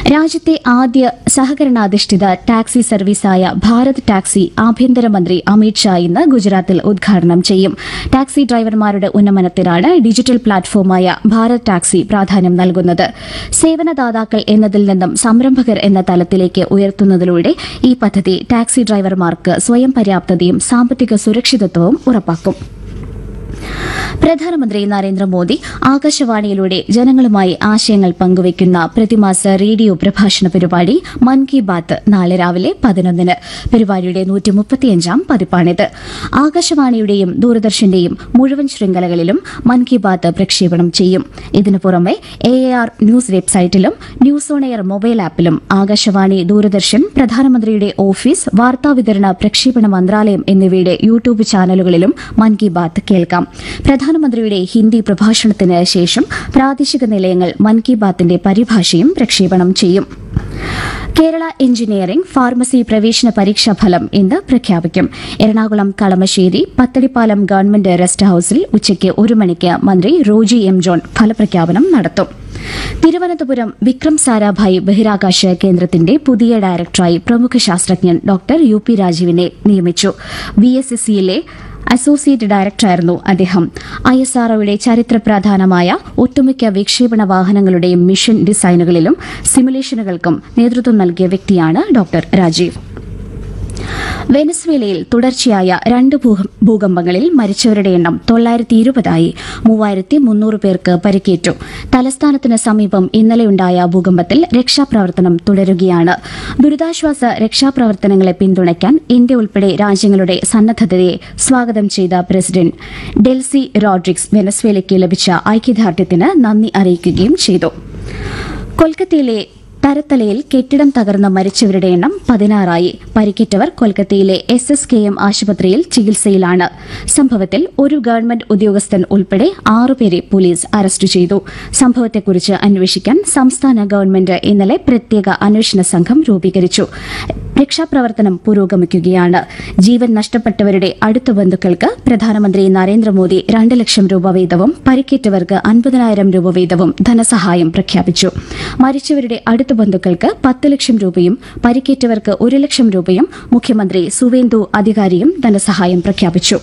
രാജ്യത്തെ ആദ്യ സഹകരണാധിഷ്ഠിത ടാക്സി സർവീസായ ഭാരത് ടാക്സി ആഭ്യന്തരമന്ത്രി അമിത് ഷാ ഇന്ന് ഗുജറാത്തിൽ ഉദ്ഘാടനം ചെയ്യും ടാക്സി ഡ്രൈവർമാരുടെ ഉന്നമനത്തിനാണ് ഡിജിറ്റൽ പ്ലാറ്റ്ഫോമായ ഭാരത് ടാക്സി പ്രാധാന്യം നൽകുന്നത് സേവനദാതാക്കൾ എന്നതിൽ നിന്നും സംരംഭകർ എന്ന തലത്തിലേക്ക് ഉയർത്തുന്നതിലൂടെ ഈ പദ്ധതി ടാക്സി ഡ്രൈവർമാർക്ക് സ്വയം പര്യാപ്തതയും സാമ്പത്തിക സുരക്ഷിതത്വവും ഉറപ്പാക്കും പ്രധാനമന്ത്രി നരേന്ദ്രമോദി ആകാശവാണിയിലൂടെ ജനങ്ങളുമായി ആശയങ്ങൾ പങ്കുവയ്ക്കുന്ന പ്രതിമാസ റേഡിയോ പ്രഭാഷണ പരിപാടി മൻ കി ബാത്ത് നാളെ രാവിലെ പതിനൊന്നിന് പരിപാടിയുടെ നൂറ്റി മുപ്പത്തിയഞ്ചാം പതിപ്പാണിത് ആകാശവാണിയുടെയും ദൂരദർശന്റെയും മുഴുവൻ ശൃംഖലകളിലും മൻ കി ബാത്ത് പ്രക്ഷേപണം ചെയ്യും ഇതിനു പുറമെ എ ആർ ന്യൂസ് വെബ്സൈറ്റിലും ന്യൂസ് ഓൺ എയർ മൊബൈൽ ആപ്പിലും ആകാശവാണി ദൂരദർശൻ പ്രധാനമന്ത്രിയുടെ ഓഫീസ് വാർത്താവിതരണ പ്രക്ഷേപണ മന്ത്രാലയം എന്നിവയുടെ യൂട്യൂബ് ചാനലുകളിലും മൻ കി ബാത്ത് കേൾക്കാം പ്രധാനമന്ത്രിയുടെ ഹിന്ദി പ്രഭാഷണത്തിന് ശേഷം പ്രാദേശിക നിലയങ്ങൾ മൻ കി ബാത്തിന്റെ പരിഭാഷയും പ്രക്ഷേപണം ചെയ്യും കേരള എഞ്ചിനീയറിംഗ് ഫാർമസി പ്രവേശന പരീക്ഷാ ഫലം ഇന്ന് പ്രഖ്യാപിക്കും എറണാകുളം കളമശ്ശേരി പത്തടിപ്പാലം ഗവൺമെന്റ് റെസ്റ്റ് ഹൌസിൽ ഉച്ചയ്ക്ക് ഒരു മണിക്ക് മന്ത്രി റോജി എം ജോൺ ഫലപ്രഖ്യാപനം നടത്തും തിരുവനന്തപുരം വിക്രം സാരാഭായ് ബഹിരാകാശ കേന്ദ്രത്തിന്റെ പുതിയ ഡയറക്ടറായി പ്രമുഖ ശാസ്ത്രജ്ഞൻ ഡോക്ടർ യു പി രാജീവിനെ നിയമിച്ചു വി എസ് എസ് സിയിലെ അസോസിയേറ്റ് ഡയറക്ടറായിരുന്നു അദ്ദേഹം ഐ എസ് ആർഒയുടെ ചരിത്രപ്രധാനമായ ഒട്ടുമിക്ക വിക്ഷേപണ വാഹനങ്ങളുടെയും മിഷൻ ഡിസൈനുകളിലും സിമുലേഷനുകൾക്കും നേതൃത്വം നൽകിയ വ്യക്തിയാണ് ഡോക്ടർ രാജീവ് വെനസ്വേലയിൽ തുടർച്ചയായ രണ്ട് ഭൂക- ഭൂകമ്പങ്ങളിൽ മരിച്ചവരുടെ എണ്ണം തൊള്ളായിരത്തി ഇരുപതായി മൂവായിരത്തി മുന്നൂറ് പേർക്ക് പരിക്കേറ്റു തലസ്ഥാനത്തിന് സമീപം ഇന്നലെയുണ്ടായ ഭൂകമ്പത്തിൽ രക്ഷാപ്രവർത്തനം തുടരുകയാണ് ദുരിതാശ്വാസ രക്ഷാപ്രവർത്തനങ്ങളെ പിന്തുണയ്ക്കാൻ ഇന്ത്യ ഉൾപ്പെടെ രാജ്യങ്ങളുടെ സന്നദ്ധതയെ സ്വാഗതം ചെയ്ത പ്രസിഡന്റ് ഡെൽസി റോഡ്രിക്സ് വെനസ്വേലയ്ക്ക് ലഭിച്ച ഐക്യദാർഢ്യത്തിന് നന്ദി അറിയിക്കുകയും ചെയ്തു കൊൽക്കത്തയിലെ തരത്തലയിൽ കെട്ടിടം തകർന്ന് മരിച്ചവരുടെ എണ്ണം പതിനാറായി പരിക്കേറ്റവർ കൊൽക്കത്തയിലെ എസ് എസ് കെ എം ആശുപത്രിയിൽ ചികിത്സയിലാണ് സംഭവത്തിൽ ഒരു ഗവൺമെന്റ് ഉദ്യോഗസ്ഥൻ ഉൾപ്പെടെ ആറുപേരെ പോലീസ് അറസ്റ്റ് ചെയ്തു സംഭവത്തെക്കുറിച്ച് അന്വേഷിക്കാൻ സംസ്ഥാന ഗവൺമെന്റ് ഇന്നലെ പ്രത്യേക അന്വേഷണ സംഘം രൂപീകരിച്ചു രക്ഷാപ്രവർത്തനം പുരോഗമിക്കുകയാണ് ജീവൻ നഷ്ടപ്പെട്ടവരുടെ അടുത്ത ബന്ധുക്കൾക്ക് പ്രധാനമന്ത്രി നരേന്ദ്രമോദി രണ്ട് ലക്ഷം രൂപ വീതവും പരിക്കേറ്റവർക്ക് അൻപതിനായിരം രൂപ വീതവും ധനസഹായം പ്രഖ്യാപിച്ചു മരിച്ചവരുടെ അടുത്ത ബന്ധുക്കൾക്ക് പത്ത് ലക്ഷം രൂപയും പരിക്കേറ്റവർക്ക് ഒരു ലക്ഷം രൂപയും മുഖ്യമന്ത്രി സുവേന്ദു അധികാരിയും ധനസഹായം പ്രഖ്യാപിച്ചു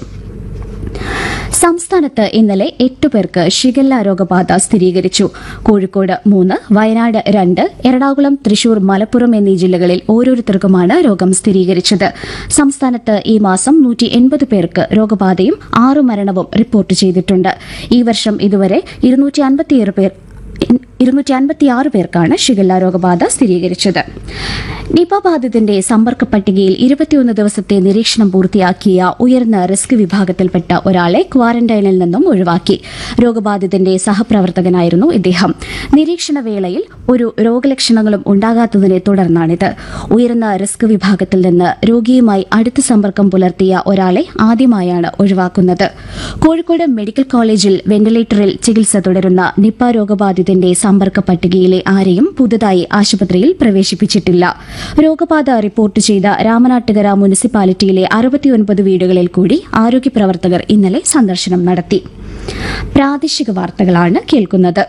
സംസ്ഥാനത്ത് ഇന്നലെ എട്ട് പേർക്ക് ഷിഗല്ല രോഗബാധ സ്ഥിരീകരിച്ചു കോഴിക്കോട് മൂന്ന് വയനാട് രണ്ട് എറണാകുളം തൃശൂർ മലപ്പുറം എന്നീ ജില്ലകളിൽ ഓരോരുത്തർക്കുമാണ് രോഗം സ്ഥിരീകരിച്ചത് സംസ്ഥാനത്ത് ഈ മാസം നൂറ്റി എൺപത് പേർക്ക് രോഗബാധയും ആറ് മരണവും റിപ്പോർട്ട് ചെയ്തിട്ടുണ്ട് ഈ വർഷം ഇതുവരെ ഇരുന്നൂറ്റി അൻപത്തിയേഴ് പേർ ഇരുന്നൂറ്റി അൻപത്തിയാറ് പേർക്കാണ് ഷിഗല്ല രോഗബാധ സ്ഥിരീകരിച്ചത് നിപ ബാധിതന്റെ സമ്പർക്ക പട്ടികയിൽ ഇരുപത്തിയൊന്ന് ദിവസത്തെ നിരീക്ഷണം പൂർത്തിയാക്കിയ ഉയർന്ന റിസ്ക് വിഭാഗത്തിൽപ്പെട്ട ഒരാളെ ക്വാറന്റൈനിൽ നിന്നും ഒഴിവാക്കി രോഗബാധിതന്റെ സഹപ്രവർത്തകനായിരുന്നു ഇദ്ദേഹം നിരീക്ഷണ വേളയിൽ ഒരു രോഗലക്ഷണങ്ങളും ഉണ്ടാകാത്തതിനെ തുടർന്നാണിത് ഉയർന്ന റിസ്ക് വിഭാഗത്തിൽ നിന്ന് രോഗിയുമായി അടുത്ത സമ്പർക്കം പുലർത്തിയ ഒരാളെ ആദ്യമായാണ് ഒഴിവാക്കുന്നത് കോഴിക്കോട് മെഡിക്കൽ കോളേജിൽ വെന്റിലേറ്ററിൽ ചികിത്സ തുടരുന്ന നിപ്പ രോഗബാധിതന്റെ സമ്പർക്ക പട്ടികയിലെ ആരെയും പുതുതായി ആശുപത്രിയിൽ പ്രവേശിപ്പിച്ചിട്ടില്ല രോഗബാധ റിപ്പോർട്ട് ചെയ്ത രാമനാട്ടുകര മുനിസിപ്പാലിറ്റിയിലെ അറുപത്തിയൊൻപത് വീടുകളിൽ കൂടി ആരോഗ്യ പ്രവർത്തകർ ഇന്നലെ സന്ദർശനം നടത്തി പ്രാദേശിക വാർത്തകളാണ് കേൾക്കുന്നത്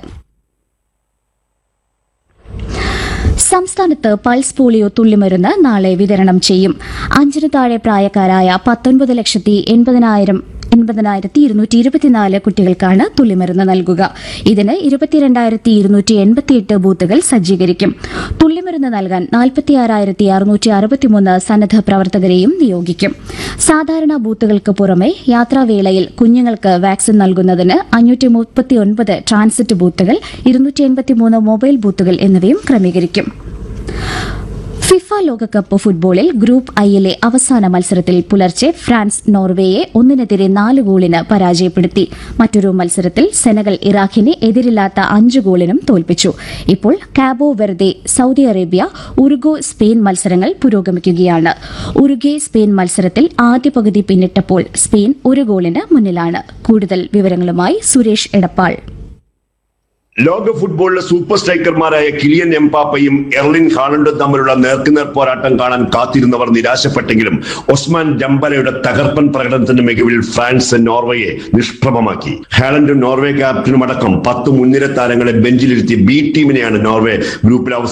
സംസ്ഥാനത്ത് പൾസ് പോളിയോ തുള്ളിമരുന്ന് നാളെ വിതരണം ചെയ്യും അഞ്ചിന് താഴെ പ്രായക്കാരായ പത്തൊൻപത് ലക്ഷത്തി എൺപതിനായിരം എൺപതിനായിരത്തി ഇരുന്നൂറ്റി ഇരുപത്തിനാല് കുട്ടികൾക്കാണ് തുള്ളിമരുന്ന് നൽകുക ഇതിന് ഇരുപത്തിരണ്ടായിരത്തി ഇരുന്നൂറ്റി എൺപത്തിയെട്ട് ബൂത്തുകൾ സജ്ജീകരിക്കും തുള്ളിമരുന്ന് നൽകാൻ നാൽപ്പത്തിയാറായിരത്തി അറുന്നൂറ്റി അറുപത്തിമൂന്ന് സന്നദ്ധ പ്രവർത്തകരെയും നിയോഗിക്കും സാധാരണ ബൂത്തുകൾക്ക് പുറമെ യാത്രാവേളയിൽ കുഞ്ഞുങ്ങൾക്ക് വാക്സിൻ നൽകുന്നതിന് അഞ്ഞൂറ്റി മുപ്പത്തിയൊൻപത് ട്രാൻസിറ്റ് ബൂത്തുകൾ ഇരുന്നൂറ്റി എൺപത്തിമൂന്ന് മൊബൈൽ ബൂത്തുകൾ എന്നിവയും ക്രമീകരിക്കും ഫിഫ ലോകകപ്പ് ഫുട്ബോളിൽ ഗ്രൂപ്പ് ഐയിലെ അവസാന മത്സരത്തിൽ പുലർച്ചെ ഫ്രാൻസ് നോർവേയെ ഒന്നിനെതിരെ നാല് ഗോളിന് പരാജയപ്പെടുത്തി മറ്റൊരു മത്സരത്തിൽ സെനഗൽ ഇറാഖിനെ എതിരില്ലാത്ത അഞ്ച് ഗോളിനും തോൽപ്പിച്ചു ഇപ്പോൾ Cabo Verde Saudi Arabia Uruguay Spain മത്സരങ്ങൾ പുരോഗമിക്കുകയാണ് ഉറുഗെ സ്പെയിൻ മത്സരത്തിൽ ആദ്യ പകുതി പിന്നിട്ടപ്പോൾ സ്പെയിൻ ഒരു ഗോളിന് മുന്നിലാണ് കൂടുതൽ വിവരങ്ങളുമായി സുരേഷ് എടപ്പാൾ ലോക ഫുട്ബോളിലെ സൂപ്പർ സ്ട്രൈക്കർമാരായ കിലിയൻ എംപാപ്പയും എർലിൻ ഹാലണ്ടും തമ്മിലുള്ള നേർക്കുനേർ പോരാട്ടം കാണാൻ കാത്തിരുന്നവർ നിരാശപ്പെട്ടെങ്കിലും ഒസ്മാൻ ഡംബലയുടെ തകർപ്പൻ പ്രകടനത്തിന്റെ മികവിൽ ഫ്രാൻസ് നോർവേയെ നിഷ്പ്രഭമാക്കി ഹാലണ്ടും നോർവേ ക്യാപ്റ്റനും അടക്കം പത്ത് മുൻനിര താരങ്ങളെ ബെഞ്ചിലിരുത്തി ബി ടീമിനെയാണ് നോർവേ ഗ്രൂപ്പിൽ അവസാനം